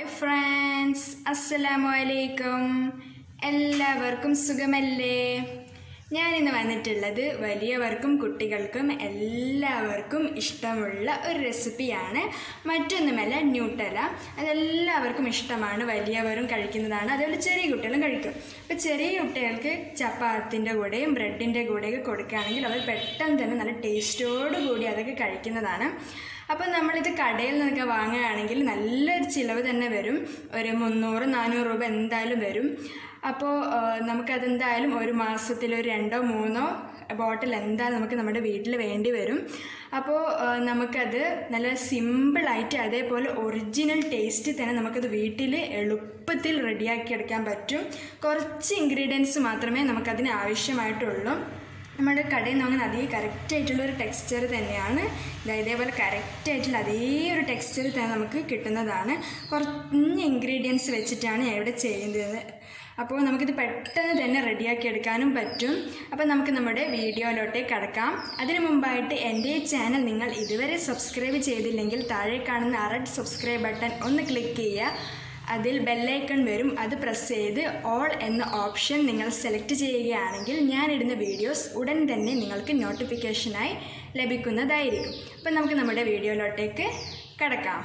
hi friends അസ്സലാമു അലൈക്കും എല്ലാവർക്കും സുഖമല്ലേ ഞാനിന്ന് വന്നിട്ടുള്ളത് വലിയവർക്കും കുട്ടികൾക്കും എല്ലാവർക്കും ഇഷ്ടമുള്ള ഒരു റെസിപ്പിയാണ് മറ്റൊന്നുമല്ല ന്യൂട്ടല അതെല്ലാവർക്കും ഇഷ്ടമാണ് വലിയവരും കഴിക്കുന്നതാണ് അതുപോലെ ചെറിയ കുട്ടികളും കഴിക്കും അപ്പോൾ ചെറിയ കുട്ടികൾക്ക് ചപ്പാത്തിൻ്റെ കൂടെയും ബ്രെഡിൻ്റെ കൂടെയൊക്കെ കൊടുക്കുകയാണെങ്കിൽ അവർ പെട്ടെന്ന് തന്നെ നല്ല ടേസ്റ്റോട് കൂടി അതൊക്കെ കഴിക്കുന്നതാണ് അപ്പോൾ നമ്മളിത് കടയിൽ നിന്നൊക്കെ വാങ്ങുകയാണെങ്കിൽ നല്ലൊരു ചിലവ് തന്നെ വരും ഒരു മുന്നൂറ് നാനൂറ് രൂപ എന്തായാലും വരും അപ്പോൾ നമുക്കതെന്തായാലും ഒരു മാസത്തിൽ ഒരു രണ്ടോ മൂന്നോ ബോട്ടിൽ എന്തായാലും നമുക്ക് നമ്മുടെ വീട്ടിൽ വേണ്ടി വരും അപ്പോൾ നമുക്കത് നല്ല സിമ്പിളായിട്ട് അതേപോലെ ഒറിജിനൽ ടേസ്റ്റ് തന്നെ നമുക്കത് വീട്ടിൽ എളുപ്പത്തിൽ റെഡിയാക്കി എടുക്കാൻ പറ്റും കുറച്ച് ഇൻഗ്രീഡിയൻസ് മാത്രമേ നമുക്കതിന് ആവശ്യമായിട്ടുള്ളൂ നമ്മുടെ കടയിൽ നിന്ന് വാങ്ങുന്ന അതേ കറക്റ്റ് ആയിട്ടുള്ള ഒരു ടെക്സ്ചർ തന്നെയാണ് ദാ ഇതേപോലെ കറക്റ്റ് ആയിട്ടുള്ള അതേ ഒരു ടെക്സ്ചർ തന്നെ നമുക്ക് കിട്ടുന്നതാണ് കുറഞ്ഞ ഇൻഗ്രീഡിയൻസ് വെച്ചിട്ടാണ് ഞാൻ ഇവിടെ ചെയ്യുന്നത് അപ്പോൾ നമുക്കിത് പെട്ടെന്ന് തന്നെ റെഡിയാക്കി എടുക്കാനും പറ്റും അപ്പോൾ നമുക്ക് നമ്മുടെ വീഡിയോയിലോട്ടേക്ക് കടക്കാം അതിനു മുമ്പായിട്ട് എൻ്റെ ഈ ചാനൽ നിങ്ങൾ ഇതുവരെ സബ്സ്ക്രൈബ് ചെയ്തില്ലെങ്കിൽ താഴെ കാണുന്ന റെഡ് സബ്സ്ക്രൈബ് ബട്ടൺ ഒന്ന് ക്ലിക്ക് ചെയ്യുക അതിൽ ബെല്ലൈക്കൺ വരും അത് പ്രസ് ചെയ്ത് ഓൾ എന്ന ഓപ്ഷൻ നിങ്ങൾ സെലക്ട് ചെയ്യുകയാണെങ്കിൽ ഞാനിടുന്ന വീഡിയോസ് ഉടൻ തന്നെ നിങ്ങൾക്ക് നോട്ടിഫിക്കേഷനായി ലഭിക്കുന്നതായിരിക്കും അപ്പം നമുക്ക് നമ്മുടെ വീഡിയോയിലോട്ടേക്ക് കടക്കാം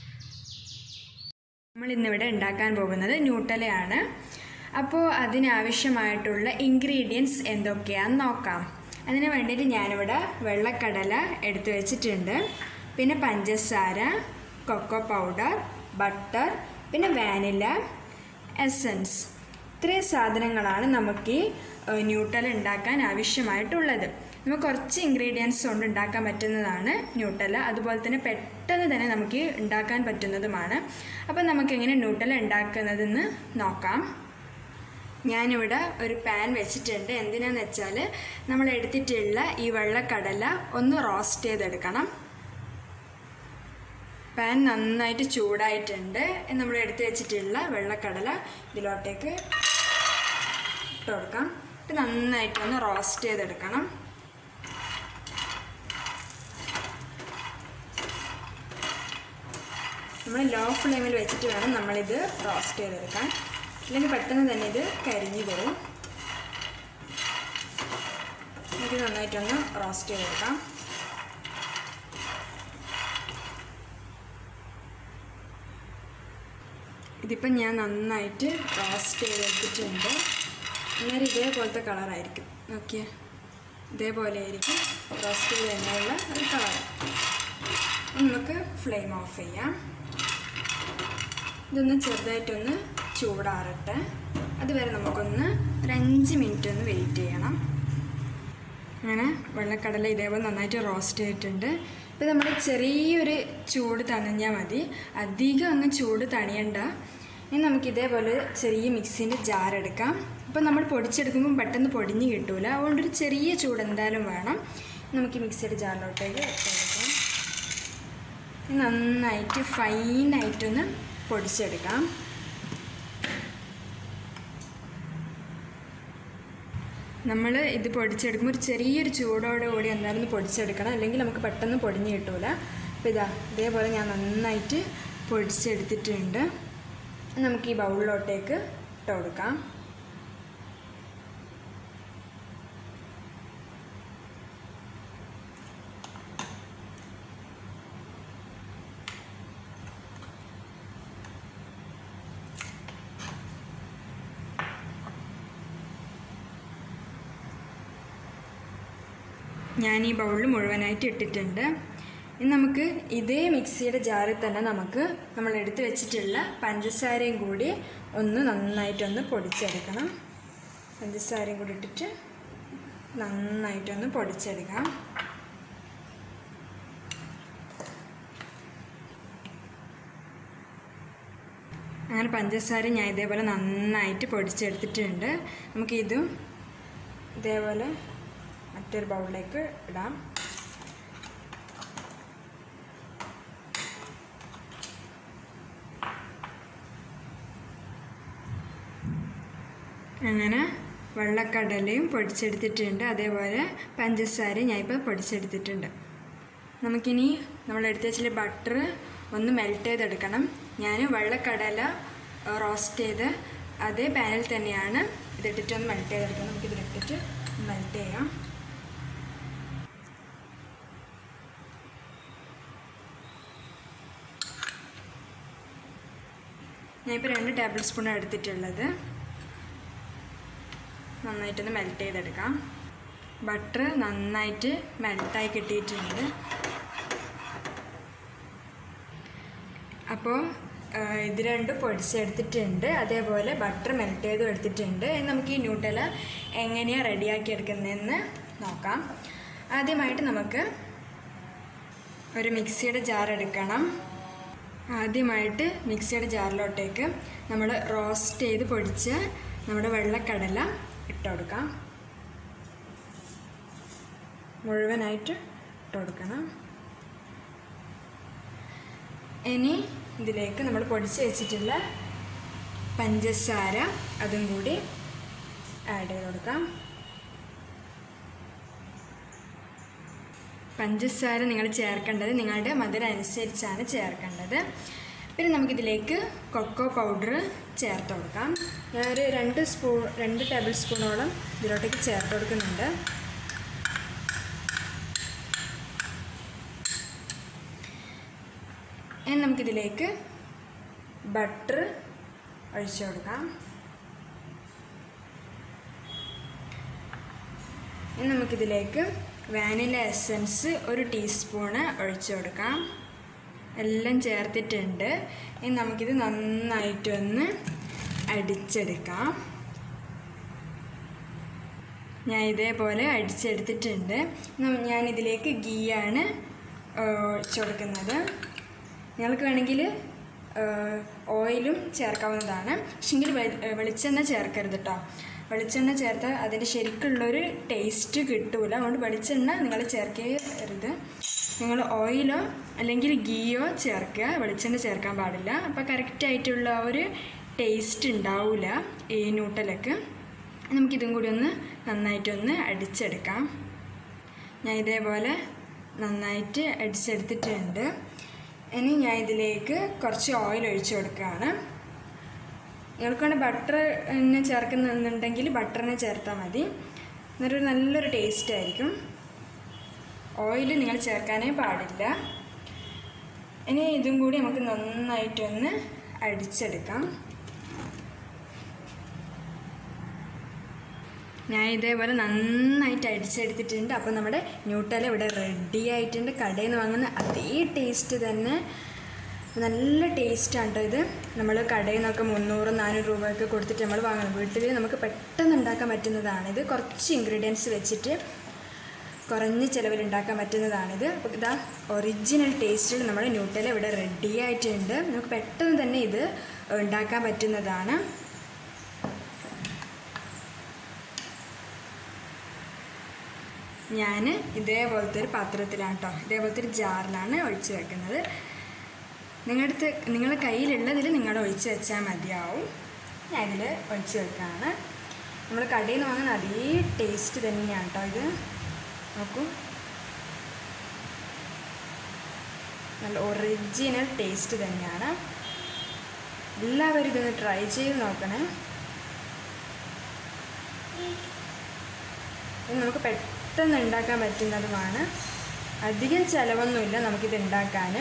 നമ്മൾ ഇന്നിവിടെ ഉണ്ടാക്കാൻ പോകുന്നത് ന്യൂട്ടലയാണ് അപ്പോൾ അതിനാവശ്യമായിട്ടുള്ള ഇൻഗ്രീഡിയൻസ് എന്തൊക്കെയാണെന്ന് നോക്കാം അതിന് വേണ്ടിയിട്ട് ഞാനിവിടെ വെള്ളക്കടല എടുത്തു വെച്ചിട്ടുണ്ട് പിന്നെ പഞ്ചസാര കൊക്കോ പൗഡർ ബട്ടർ പിന്നെ വാനില എസൻസ് ഇത്രയും സാധനങ്ങളാണ് നമുക്ക് ഈ ന്യൂട്ടൽ ഉണ്ടാക്കാൻ ആവശ്യമായിട്ടുള്ളത് നമുക്ക് കുറച്ച് ഇൻഗ്രീഡിയൻസ് കൊണ്ട് ഉണ്ടാക്കാൻ പറ്റുന്നതാണ് ന്യൂട്ടല അതുപോലെ തന്നെ പെട്ടെന്ന് തന്നെ നമുക്ക് ഉണ്ടാക്കാൻ പറ്റുന്നതുമാണ് അപ്പോൾ നമുക്ക് എങ്ങനെ ന്യൂട്ടല ഉണ്ടാക്കുന്നതെന്ന് നോക്കാം ഞാനിവിടെ ഒരു പാൻ വെച്ചിട്ടുണ്ട് എന്തിനാന്ന് വെച്ചാൽ നമ്മൾ എടുത്തിട്ടുള്ള ഈ വെള്ളക്കടല ഒന്ന് റോസ്റ്റ് ചെയ്തെടുക്കണം പാൻ നന്നായിട്ട് ചൂടായിട്ടുണ്ട് നമ്മൾ എടുത്ത് വെച്ചിട്ടുള്ള വെള്ളക്കടല ഇതിലോട്ടേക്ക് ഇട്ട് കൊടുക്കാം ഇത് നന്നായിട്ടൊന്ന് റോസ്റ്റ് ചെയ്തെടുക്കണം നമ്മൾ ലോ ഫ്ലെയിമിൽ വെച്ചിട്ട് വേണം നമ്മളിത് റോസ്റ്റ് ചെയ്തെടുക്കാൻ അല്ലെങ്കിൽ പെട്ടെന്ന് തന്നെ ഇത് കരിഞ്ഞു വരും ഇത് നന്നായിട്ടൊന്ന് റോസ്റ്റ് ചെയ്തെടുക്കാം ഇതിപ്പം ഞാൻ നന്നായിട്ട് റോസ്റ്റ് ചെയ്തെടുത്തിട്ടുണ്ട് അന്നേരം ഇതേപോലത്തെ കളറായിരിക്കും ഓക്കെ ഇതേപോലെ ആയിരിക്കും റോസ്റ്റ് ചെയ്ത് തന്നെയുള്ള ഒരു കളർ നമുക്ക് ഫ്ലെയിം ഓഫ് ചെയ്യാം ഇതൊന്ന് ചെറുതായിട്ടൊന്ന് ചൂടാറട്ടെ അതുവരെ നമുക്കൊന്ന് ഒരു അഞ്ച് മിനിറ്റ് ഒന്ന് വെയിറ്റ് ചെയ്യണം അങ്ങനെ വെള്ളക്കടല ഇതേപോലെ നന്നായിട്ട് റോസ്റ്റ് ചെയ്തിട്ടുണ്ട് ഇപ്പോൾ നമ്മൾ ചെറിയൊരു ചൂട് തണിഞ്ഞാൽ മതി അധികം അങ്ങ് ചൂട് തണിയണ്ട ഇനി നമുക്ക് ഇതേപോലെ ചെറിയ മിക്സിൻ്റെ ജാർ എടുക്കാം അപ്പോൾ നമ്മൾ പൊടിച്ചെടുക്കുമ്പോൾ പെട്ടെന്ന് പൊടിഞ്ഞ് കിട്ടൂല അതുകൊണ്ടൊരു ചെറിയ ചൂട് എന്തായാലും വേണം നമുക്ക് മിക്സിയുടെ ജാറിലോട്ടേക്ക് എടുക്കാം നന്നായിട്ട് ഫൈനായിട്ടൊന്ന് പൊടിച്ചെടുക്കാം നമ്മൾ ഇത് പൊടിച്ചെടുക്കുമ്പോൾ ഒരു ചെറിയൊരു ചൂടോടെ കൂടി എന്തായാലും ഒന്ന് പൊടിച്ചെടുക്കണം അല്ലെങ്കിൽ നമുക്ക് പെട്ടെന്ന് പൊടിഞ്ഞ് കിട്ടൂല അപ്പോൾ ഇതാ ഇതേപോലെ ഞാൻ നന്നായിട്ട് പൊടിച്ചെടുത്തിട്ടുണ്ട് നമുക്ക് ഈ ബൗളിലോട്ടേക്ക് ഇട്ട് കൊടുക്കാം ഞാൻ ഈ ബൗളിൽ മുഴുവനായിട്ട് ഇട്ടിട്ടുണ്ട് ഇനി നമുക്ക് ഇതേ മിക്സിയുടെ ജാറിൽ തന്നെ നമുക്ക് നമ്മൾ എടുത്ത് വെച്ചിട്ടുള്ള പഞ്ചസാരയും കൂടി ഒന്ന് നന്നായിട്ടൊന്ന് പൊടിച്ചെടുക്കണം പഞ്ചസാരയും കൂടി ഇട്ടിട്ട് നന്നായിട്ടൊന്ന് പൊടിച്ചെടുക്കാം അങ്ങനെ പഞ്ചസാര ഞാൻ ഇതേപോലെ നന്നായിട്ട് പൊടിച്ചെടുത്തിട്ടുണ്ട് നമുക്കിതും ഇതേപോലെ മറ്റൊരു ബൗളിലേക്ക് ഇടാം അങ്ങനെ വെള്ളക്കടലയും പൊടിച്ചെടുത്തിട്ടുണ്ട് അതേപോലെ പഞ്ചസാരയും ഞാൻ ഇപ്പോൾ പൊടിച്ചെടുത്തിട്ടുണ്ട് നമുക്കിനി നമ്മൾ എടുത്ത് വെച്ചിട്ട് ബട്ടർ ഒന്ന് മെൽറ്റ് ചെയ്തെടുക്കണം ഞാൻ വെള്ളക്കടല റോസ്റ്റ് ചെയ്ത് അതേ പാനിൽ തന്നെയാണ് ഇതിട്ടിട്ട് ഒന്ന് മെൽറ്റ് ചെയ്തെടുക്കുന്നത് നമുക്ക് ഇതിലിട്ടിട്ട് മെൽറ്റ് ചെയ്യാം ഞാനിപ്പോൾ രണ്ട് ടേബിൾ സ്പൂണാണ് എടുത്തിട്ടുള്ളത് നന്നായിട്ടൊന്ന് മെൽറ്റ് ചെയ്തെടുക്കാം ബട്ടർ നന്നായിട്ട് മെൽട്ടായി കിട്ടിയിട്ടുണ്ട് അപ്പോൾ ഇത് രണ്ടും പൊടിച്ചെടുത്തിട്ടുണ്ട് അതേപോലെ ബട്ടർ മെൽറ്റ് ചെയ്തും എടുത്തിട്ടുണ്ട് ഇനി നമുക്ക് ഈ ന്യൂട്ടല എങ്ങനെയാണ് റെഡിയാക്കി എടുക്കുന്നതെന്ന് നോക്കാം ആദ്യമായിട്ട് നമുക്ക് ഒരു മിക്സിയുടെ ജാർ എടുക്കണം ആദ്യമായിട്ട് മിക്സിയുടെ ജാറിലോട്ടേക്ക് നമ്മൾ റോസ്റ്റ് ചെയ്ത് പൊടിച്ച നമ്മുടെ വെള്ളക്കടല ഇട്ട് കൊടുക്കാം മുഴുവനായിട്ട് ഇട്ട് കൊടുക്കണം ഇനി ഇതിലേക്ക് നമ്മൾ പൊടിച്ച് വെച്ചിട്ടുള്ള പഞ്ചസാര അതും കൂടി ആഡ് ചെയ്ത് കൊടുക്കാം പഞ്ചസാര നിങ്ങൾ ചേർക്കേണ്ടത് നിങ്ങളുടെ മധുരം അനുസരിച്ചാണ് ചേർക്കേണ്ടത് പിന്നെ നമുക്കിതിലേക്ക് കൊക്കോ പൗഡർ ചേർത്ത് കൊടുക്കാം ഞാനൊരു രണ്ട് സ്പൂൺ രണ്ട് ടേബിൾ സ്പൂണോളം ഇതിലോട്ടേക്ക് ചേർത്ത് കൊടുക്കുന്നുണ്ട് ഇനി നമുക്കിതിലേക്ക് ബട്ടർ ഒഴിച്ചു കൊടുക്കാം ഇനി നമുക്കിതിലേക്ക് വാനില എസൻസ് ഒരു ടീസ്പൂണ് ഒഴിച്ചു കൊടുക്കാം എല്ലാം ചേർത്തിട്ടുണ്ട് ഇനി നമുക്കിത് നന്നായിട്ടൊന്ന് അടിച്ചെടുക്കാം ഞാൻ ഇതേപോലെ അടിച്ചെടുത്തിട്ടുണ്ട് നം- ഞാനിതിലേക്ക് ഗീയാണ് ഒഴിച്ചു കൊടുക്കുന്നത് നിങ്ങൾക്ക് വേണമെങ്കിൽ ഓയിലും ചേർക്കാവുന്നതാണ് പക്ഷെങ്കിൽ വെളിച്ചെണ്ണ ചേർക്കരുത് കേട്ടോ വെളിച്ചെണ്ണ ചേർത്താൽ അതിൻ്റെ ശരിക്കുള്ളൊരു ടേസ്റ്റ് കിട്ടൂല അതുകൊണ്ട് വെളിച്ചെണ്ണ നിങ്ങൾ ചേർക്കരുത് നിങ്ങൾ ഓയിലോ അല്ലെങ്കിൽ ഗീയോ ചേർക്കുക വെളിച്ചെണ്ണ ചേർക്കാൻ പാടില്ല അപ്പോൾ കറക്റ്റായിട്ടുള്ള ആ ഒരു ടേസ്റ്റ് ഉണ്ടാവില്ല ഈ നൂട്ടലൊക്കെ നമുക്കിതും കൂടി ഒന്ന് നന്നായിട്ടൊന്ന് അടിച്ചെടുക്കാം ഞാൻ ഇതേപോലെ നന്നായിട്ട് അടിച്ചെടുത്തിട്ടുണ്ട് ഇനി ഞാൻ ഇതിലേക്ക് കുറച്ച് ഓയിൽ ഒഴിച്ചു കൊടുക്കുകയാണ് നിങ്ങൾക്ക് വേണമെങ്കിൽ ബട്ടർ തന്നെ ചേർക്കുന്നുണ്ടെങ്കിൽ ബട്ടറിനെ ചേർത്താൽ മതി എന്നിട്ടൊരു നല്ലൊരു ടേസ്റ്റ് ആയിരിക്കും ഓയിൽ നിങ്ങൾ ചേർക്കാനേ പാടില്ല ഇനി ഇതും കൂടി നമുക്ക് നന്നായിട്ടൊന്ന് അടിച്ചെടുക്കാം ഞാൻ ഇതേപോലെ നന്നായിട്ട് അടിച്ചെടുത്തിട്ടുണ്ട് അപ്പോൾ നമ്മുടെ ന്യൂട്ടല ഇവിടെ റെഡി ആയിട്ടുണ്ട് കടയിൽ നിന്ന് വാങ്ങുന്ന അതേ ടേസ്റ്റ് തന്നെ നല്ല ടേസ്റ്റാണ് കേട്ടോ ഇത് നമ്മൾ കടയിൽ നിന്നൊക്കെ മുന്നൂറ് നാനൂറ് രൂപയൊക്കെ കൊടുത്തിട്ട് നമ്മൾ വാങ്ങണം വീട്ടിൽ നമുക്ക് പെട്ടെന്ന് ഉണ്ടാക്കാൻ പറ്റുന്നതാണ് ഇത് കുറച്ച് ഇൻഗ്രീഡിയൻസ് വെച്ചിട്ട് കുറഞ്ഞ ചിലവിൽ ഉണ്ടാക്കാൻ പറ്റുന്നതാണിത് അപ്പോൾ ഇതാ ഒറിജിനൽ ടേസ്റ്റിൽ നമ്മുടെ ന്യൂട്ടല ഇവിടെ റെഡി ആയിട്ടുണ്ട് നമുക്ക് പെട്ടെന്ന് തന്നെ ഇത് ഉണ്ടാക്കാൻ പറ്റുന്നതാണ് ഞാൻ ഇതേപോലത്തെ ഒരു പാത്രത്തിലാണ് കേട്ടോ ഇതേപോലത്തെ ഒരു ജാറിലാണ് ഒഴിച്ച് വെക്കുന്നത് നിങ്ങളുടെ അടുത്ത് നിങ്ങളുടെ കയ്യിലുള്ളതിൽ നിങ്ങൾ ഒഴിച്ച് വെച്ചാൽ മതിയാവും ഞാൻ ഇതിൽ ഒഴിച്ച് വെക്കുകയാണ് നമ്മൾ കടയിൽ നിന്ന് വാങ്ങുന്ന അതേ ടേസ്റ്റ് തന്നെയാണ് കേട്ടോ ഇത് നോക്കൂ നല്ല ഒറിജിനൽ ടേസ്റ്റ് തന്നെയാണ് എല്ലാവരും ഇതൊന്ന് ട്രൈ ചെയ്ത് നോക്കണേ ഇത് നമുക്ക് പെട്ടെന്ന് ഉണ്ടാക്കാൻ പറ്റുന്നതുമാണ് അധികം ചിലവൊന്നുമില്ല നമുക്കിത് ഉണ്ടാക്കാൻ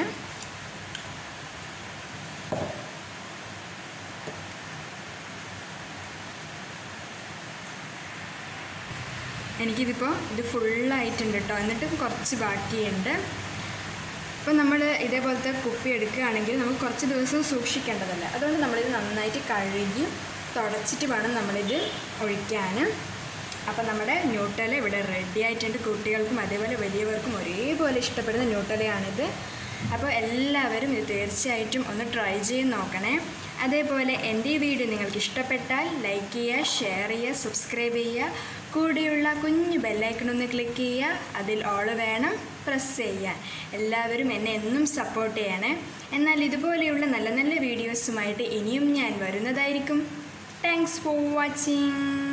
എനിക്കിതിപ്പോൾ ഇത് ഫുള്ളായിട്ടുണ്ട് കേട്ടോ എന്നിട്ടും കുറച്ച് ബാക്കിയുണ്ട് അപ്പോൾ നമ്മൾ ഇതേപോലത്തെ കുപ്പി എടുക്കുകയാണെങ്കിൽ നമുക്ക് കുറച്ച് ദിവസം സൂക്ഷിക്കേണ്ടതല്ല അതുകൊണ്ട് നമ്മളിത് നന്നായിട്ട് കഴുകി തുടച്ചിട്ട് വേണം നമ്മളിത് ഒഴിക്കാൻ അപ്പോൾ നമ്മുടെ ന്യൂട്ടല ഇവിടെ റെഡി ആയിട്ടുണ്ട് കുട്ടികൾക്കും അതേപോലെ വലിയവർക്കും ഒരേപോലെ ഇഷ്ടപ്പെടുന്ന ന്യൂട്ടലയാണിത് അപ്പോൾ എല്ലാവരും ഇത് തീർച്ചയായിട്ടും ഒന്ന് ട്രൈ ചെയ്ത് നോക്കണേ അതേപോലെ എൻ്റെ ഈ വീഡിയോ നിങ്ങൾക്ക് ഇഷ്ടപ്പെട്ടാൽ ലൈക്ക് ചെയ്യുക ഷെയർ ചെയ്യുക സബ്സ്ക്രൈബ് ചെയ്യുക കൂടെയുള്ള കുഞ്ഞു ബെല്ലൈക്കൺ ഒന്ന് ക്ലിക്ക് ചെയ്യുക അതിൽ ഓൾ വേണം പ്രസ് ചെയ്യാൻ എല്ലാവരും എന്നെ എന്നും സപ്പോർട്ട് ചെയ്യണേ എന്നാൽ ഇതുപോലെയുള്ള നല്ല നല്ല വീഡിയോസുമായിട്ട് ഇനിയും ഞാൻ വരുന്നതായിരിക്കും താങ്ക്സ് ഫോർ വാച്ചിങ്